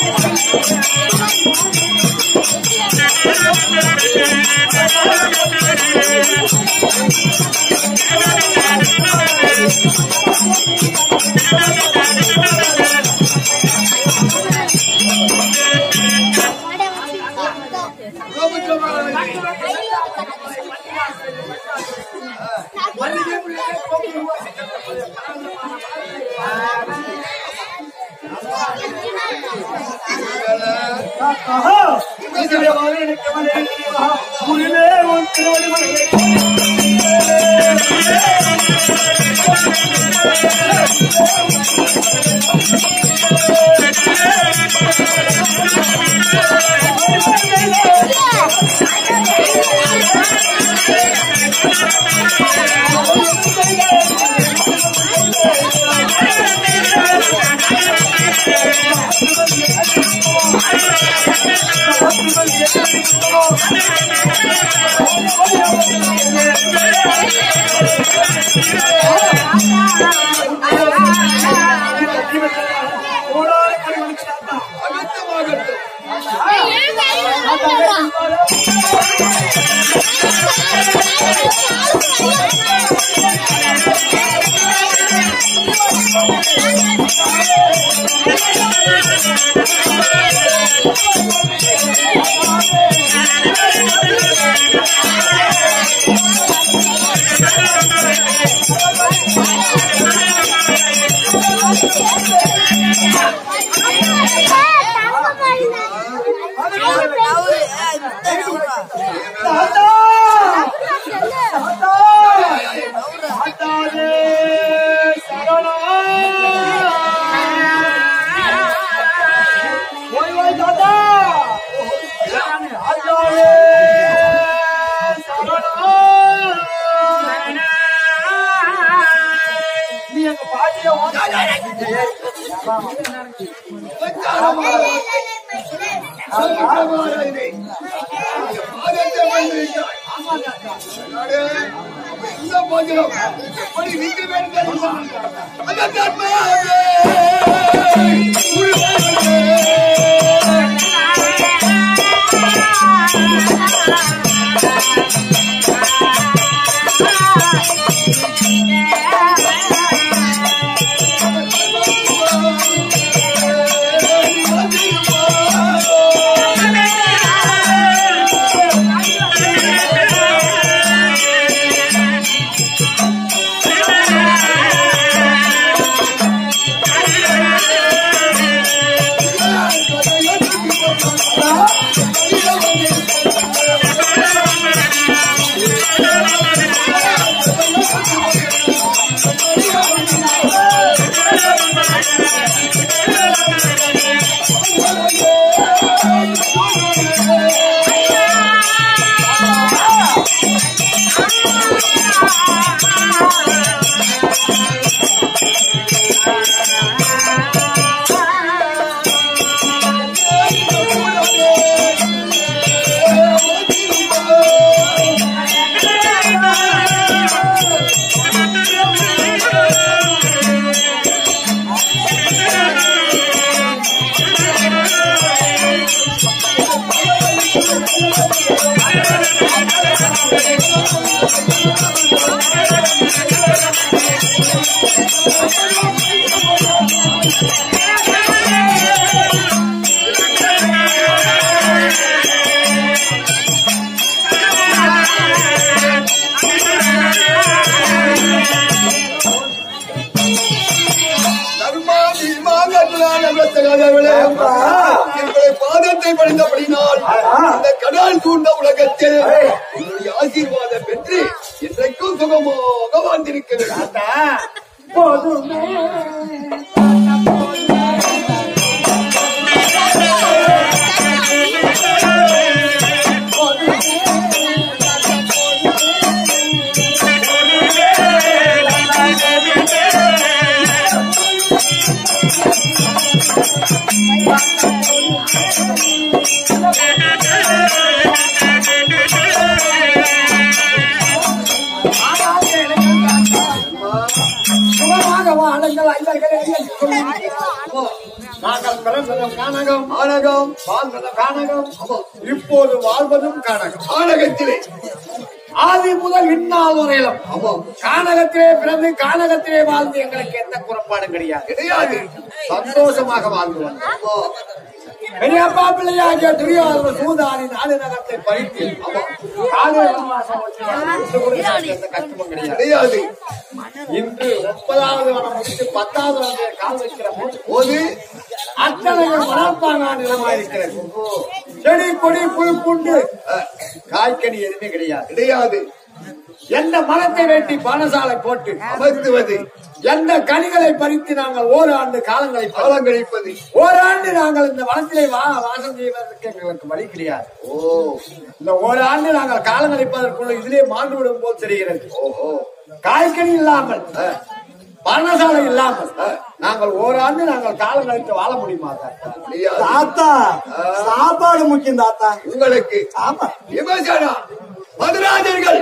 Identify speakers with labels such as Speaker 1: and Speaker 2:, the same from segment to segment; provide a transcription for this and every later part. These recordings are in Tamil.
Speaker 1: எங்களுடைய பாதத்தை பணிந்தபடினால் இந்த கடல் சூழ்ந்த உலகத்தில் உங்களுடைய ஆசீர்வாதம் பெற்று என்றைக்கும் சுகமாக வாழ்ந்திருக்கிறது
Speaker 2: சுகமாக வாழுங்கள் ஐவர்களே என்று சொல்லி நாங்கள் பிறந்ததும் கானகம்
Speaker 1: ஆனகம்
Speaker 2: வாழ்ந்ததும் கானகம் இப்போது வாழ்வதும் கானகம்
Speaker 1: ஆனகத்திலே
Speaker 2: ஆதி முதல் இந்நாள் வரையிலும்
Speaker 1: ஆமாம்
Speaker 2: கானகத்திலே பிறந்து கானகத்திலே வாழ்ந்து எங்களுக்கு எந்த குறைபாடும் கிடையாது
Speaker 1: கிடையாது
Speaker 2: சந்தோஷமாக வாழ்ந்து வந்தோம்
Speaker 1: ஆமா
Speaker 2: பெரியப்பா பிள்ளையாகிய துரியோதன சூதாரி நாடு நகரத்தை பறித்து காலை வனவாசம் வச்சு வாழ்ந்து கூட எங்களுக்கு எந்த கஷ்டமும் கிடையாது
Speaker 1: கிடையாது
Speaker 2: இன்று முப்பதாவது வனம் முடித்து பத்தாவது வனத்தை கால் வைக்கிற போது
Speaker 1: போது
Speaker 2: அத்தனையும் வளர்ப்பாங்க நிலமாயிருக்கிறது செடி கொடி புல் புண்டு காய்கனி எதுவுமே கிடையாது
Speaker 1: கிடையாது
Speaker 2: எந்த மரத்தை வெட்டி பானசாலை போட்டு
Speaker 1: அமர்த்துவது
Speaker 2: எந்த கனிகளை பறித்து நாங்கள் ஓராண்டு காலங்களை ப-
Speaker 1: காலம் கழிப்பது
Speaker 2: ஓராண்டு நாங்கள் இந்த வனத்திலே வா வாசம் செய்வதற்கு எங்களுக்கு வழி கிடையாது
Speaker 1: ஓ
Speaker 2: இந்த ஓராண்டு நாங்கள் காலம் கழிப்பதற்குள்ள இதிலே மாண்டு விடும் போல் தெரிகிறது
Speaker 1: ஓஹோ
Speaker 2: காய்கனி இல்லாமல் பர்ணசாலை இல்லாமல் நாங்கள் ஓராண்டு நாங்கள் காலம் கழித்து வாழ முடியுமா தாத்தா?
Speaker 1: முடியாது
Speaker 3: தாத்தா சாப்பாடு முக்கியம் தாத்தா
Speaker 1: உங்களுக்கு
Speaker 3: ஆமா
Speaker 1: விமர்சனா மதுராஜர்கள்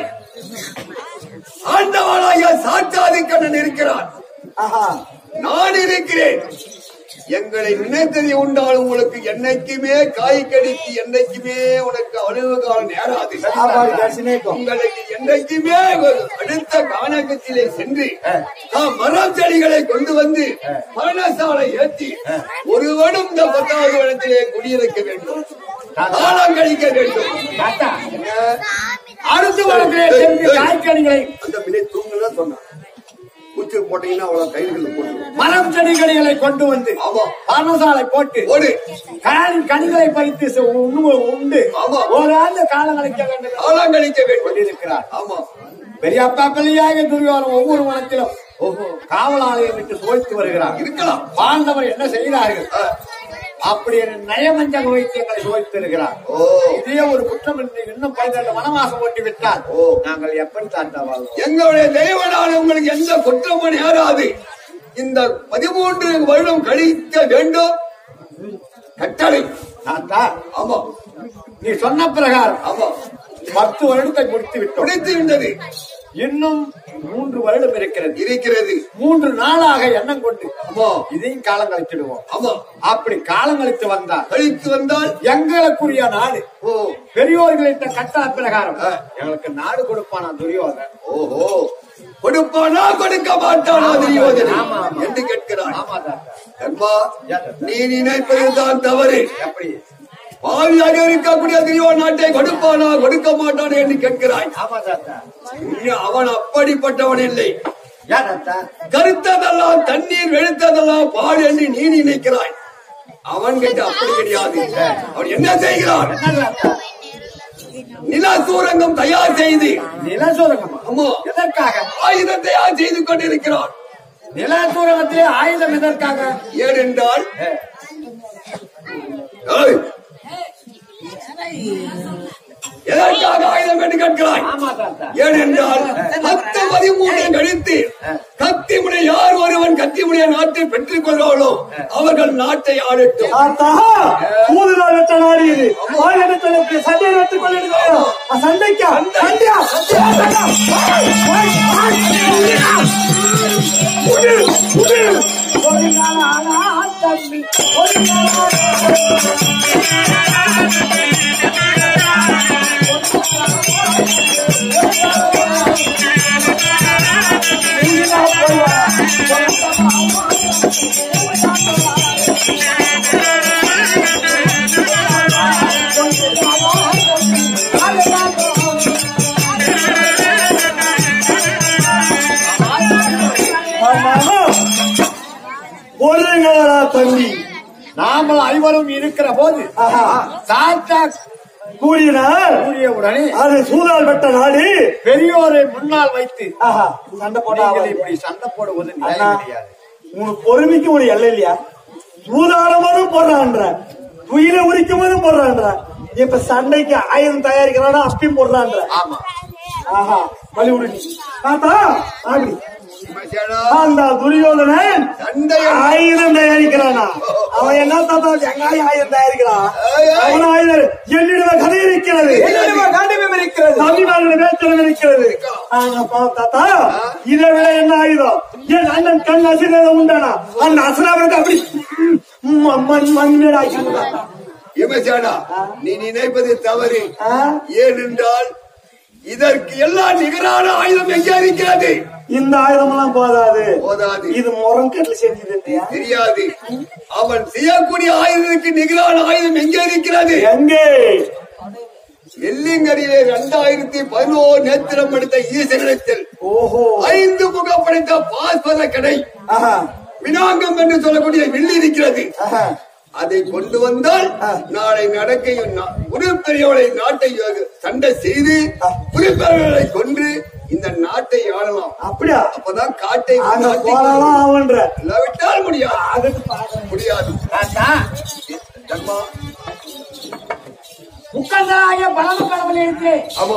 Speaker 1: ஆண்டவனாக சாட்சாதி கண்ணன் இருக்கிறான்
Speaker 3: ஆஹா
Speaker 1: நான் இருக்கிறேன் எங்களை நினைத்தது உண்டால் உங்களுக்கு என்னைக்குமே காய்கறிக்கு என்னைக்குமே உனக்கு அனுபவம் நேராது
Speaker 3: சாப்பாடு கசினேக்கும்
Speaker 1: உங்களுக்கு என்னைக்குமே ஒரு அடுத்த கானகத்திலே சென்று நாம் மரம் செடிகளை கொண்டு வந்து மரணசாலை ஏற்றி ஒருவனும் இந்த பத்தாவது வனத்திலே குடியிருக்க வேண்டும் காலம் கழிக்க வேண்டும்
Speaker 2: தாத்தா
Speaker 1: அஹ்,
Speaker 2: அடுத்த வனத்திலே சென்று காய்கனிகளை
Speaker 1: அந்த மினை தூங்கலாம் சொன்னான் பூச்சி போட்டீங்கன்னா அவ்வளவு கைதுகள் போட்டு
Speaker 2: மரம் செடிகளை கொண்டு வந்து
Speaker 1: ஆமா
Speaker 2: பர்ணசாலை போட்டு
Speaker 1: ஓடு
Speaker 2: காணி கனிகளை பறித்து சு- உண்ணு- உண்டு
Speaker 1: ஆமா.
Speaker 2: ஓராண்டு காலம் கழிக்க வேண்டும் என்று
Speaker 1: காலம் கழிக்க வேண்டும்
Speaker 2: கொண்டிருக்கிறார்
Speaker 1: ஆமா
Speaker 2: பெரியப்பா பிள்ளையாக துரியோதனம் ஒவ்வொரு வனத்திலும் காவலாலயம் விட்டு சோதித்து வருகிறார்
Speaker 1: இருக்கலாம்
Speaker 2: பாண்டவர் என்ன செய்கிறார்கள்
Speaker 1: அஹ்,
Speaker 2: அப்படி ஒரு நயமஞ்சள் வைத்து எங்களை சோதித்து இருக்கிறார்
Speaker 1: ஓ
Speaker 2: இதே ஒரு குற்றம் என்று இன்னும் பதினெட்டு வனவாசம் ஓட்டி விட்டால்
Speaker 1: ஓ.
Speaker 2: நாங்கள் எப்படி தாத்தா வாழ்வோம்
Speaker 1: எங்களுடைய தெய்வனால உங்களுக்கு எந்த குற்றமும் நேராது இந்த பதிமூன்று வருடம் கழிக்க வேண்டும் கட்டளை
Speaker 2: தாத்தா
Speaker 1: ஆமா
Speaker 2: நீ சொன்ன பிரகாரம்
Speaker 1: ஆமா
Speaker 2: பத்து வருடத்தை முடித்து விட்டோம்
Speaker 1: பிடித்து விட்டது
Speaker 2: இன்னும் மூன்று வருடம் இருக்கிறது
Speaker 1: இருக்கிறது
Speaker 2: மூன்று நாளாக எண்ணம் கொண்டு
Speaker 1: ஆமா
Speaker 2: இதையும் காலம் கழிச்சிடுவோம்
Speaker 1: ஆமா
Speaker 2: அப்படி காலம் கழித்து வந்தால்
Speaker 1: கழித்து வந்தால்
Speaker 2: எங்களுக்குரிய நாடு
Speaker 1: ஓ
Speaker 2: பெரியோர்களிட்ட கட்டளை பிரகாரம் எங்களுக்கு நாடு கொடுப்பானா துரியோதன்
Speaker 1: ஓஹோ கொடுப்பானா கொடுக்க மாட்டானா துரியோதனன்
Speaker 2: ஆமா, ஆமா.
Speaker 1: என்று கேட்கிறான்
Speaker 2: ஆமா தாத்தா
Speaker 1: அம்மா நீ நினைப்பதுதான் தவறு
Speaker 2: எப்படி
Speaker 1: பாவியாக இருக்கக்கூடிய துரியோ நாட்டை கொடுப்பானா கொடுக்க மாட்டானா என்று கேட்கிறாய்
Speaker 2: ஆமா தாத்தா
Speaker 1: நீ அவன் அப்படிப்பட்டவன் இல்லை
Speaker 2: ஏன் தாத்தா
Speaker 1: கருத்ததெல்லாம் தண்ணீர் வெளுத்ததெல்லாம் பாடு என்று நீ நினைக்கிறாய் அவன் கிட்ட அப்படி கிடையாது அவன் என்ன செய்கிறான்
Speaker 2: என்ன தாத்தா
Speaker 1: நில சூரங்கம் தயார் செய்து
Speaker 2: நிலசூரகமா
Speaker 1: அம்மா
Speaker 2: எதற்காக
Speaker 1: ஆயுதம் தயார் செய்து கொண்டிருக்கிறான்
Speaker 2: நிலசூரகத்திலே ஆயுதம் எதற்காக
Speaker 1: ஏனென்றால் ஏய், எதற்காக ஆயுதம் என்று கேட்கிறாய்
Speaker 2: ஆமா தாத்தா
Speaker 1: ஏனென்றால் பத்து பதிமூன்று கழித்து கத்திமுனை யார் ஒருவன் கத்திமுனைய நாட்டை பெற்றுக் கொள்வார்களோ அவர்கள் நாட்டை ஆளட்டும்
Speaker 3: தாத்தா மூணு நாள் வெட்ட நாடு இது ஆயிரத்தி சண்டை வெட்டு கொள்ளிருக்கோம் சண்டைக்கா சண்டையா
Speaker 2: ஒரு நாள் ஆனா தம்பி ஒரு நாள்
Speaker 3: பொருளுங்களா தம்பி
Speaker 2: நாமல் ஐவரும் இருக்கிற போது
Speaker 3: ஆஹா.
Speaker 2: சாத்தா
Speaker 3: கூறினார்
Speaker 2: கூறிய உடனே
Speaker 3: அது சூதால் வெட்ட நாடு
Speaker 2: பெரியோரை முன்னால் வைத்து
Speaker 3: ஆஹா சண்டை போட்டா
Speaker 2: நீங்கள் இப்படி சண்டை போடுவது
Speaker 3: அண்ணா,
Speaker 2: நியாயம் கிடையாது
Speaker 3: உனக்கு பொறுமைக்கு ஒரு எல்லை இல்லையா சூதாடும் போதும் போடுறான்ற துயில உரிக்கும் போதும் போடுறான்ற இப்ப சண்டைக்கு ஆயுதம் தயாரிக்கிறானா அப்பயும் போடுறான்ற
Speaker 2: ஆமா
Speaker 3: ஆஹா வலிவுடு நீ. தாத்தா அப்படி
Speaker 1: விமர்சனா,
Speaker 3: அந்த துரியோதனன்
Speaker 1: சண்டையை
Speaker 3: ஆயுதம் தயாரிக்கிறானா அவன் என்ன தாத்தா வெங்காய ஆயுதம் தயாரிக்கிறான்
Speaker 1: ஏய், ஏய்.
Speaker 3: அவன் ஆயுதம் என்னிடம் கதை இருக்கிறது
Speaker 2: இருக்கிறது
Speaker 3: தமிழ்நாடு வேச்சலம் இருக்கிறது ஆனா பா- தாத்தா இதை விட என்ன ஆயுதம் என் அண்ணன் கண் அசிரதம் உண்டானா அந்த அசுராவனுக்கு அப்படி மண் மண்ணடா ஆக்கிடுறா.
Speaker 1: இமச்சானா நீ நினைப்பது தவறு
Speaker 3: ஆ?
Speaker 1: ஏனென்றால் இதற்கு எல்லாம் நிகரான ஆயுதம் எங்கே இருக்கிறது
Speaker 3: இந்த ஆயுதம் எல்லாம் போதாது
Speaker 1: போதாது
Speaker 3: இது முரங்கட்டில் செஞ்சது இல்லையா
Speaker 1: தெரியாது அவன் செய்யக்கூடிய ஆயுதத்துக்கு நிகரான ஆயுதம் எங்கே இருக்கிறது
Speaker 3: எங்கே
Speaker 1: எல்லிங்கரியிலே இரண்டாயிரத்தி பதினோரு நேத்திரம் எடுத்த ஈசனிடத்தில்
Speaker 3: ஓஹோ
Speaker 1: ஐந்து முகம் படைத்த பாஸ்பர கடை
Speaker 3: ஆஹா
Speaker 1: வினாங்கம் என்று சொல்லக்கூடிய வில்லி இருக்கிறது
Speaker 3: ஆஹா
Speaker 1: அதை கொண்டு வந்தால் நாளை நடக்கையும் உறுப்பினர்களை நாட்டை சண்டை செய்து உறுப்பினர்களை கொன்று இந்த நாட்டை ஆளலாம்
Speaker 3: அப்படியா
Speaker 1: அப்பதான் காட்டை
Speaker 3: அங்க
Speaker 1: நாட்டை
Speaker 3: போனாலும் அவன்ற
Speaker 1: இல்லாவிட்டால் முடியாது
Speaker 3: அதுக்கு பாக்கணும்.
Speaker 1: முடியாது
Speaker 2: தாத்தா
Speaker 1: தர்மா
Speaker 2: முக்கந்தராகிய பரம கடவுள் இருக்கு
Speaker 1: ஆமா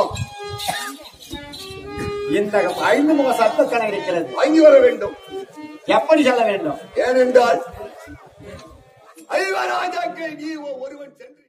Speaker 2: இந்த ஐந்து முக சத்தத்தனை இருக்கிறது
Speaker 1: வாங்கி வர வேண்டும்
Speaker 2: எப்படி சொல்ல வேண்டும்
Speaker 1: ஏனென்றால் ஐவராஜாக்கள் நீ ஒருவன் சென்று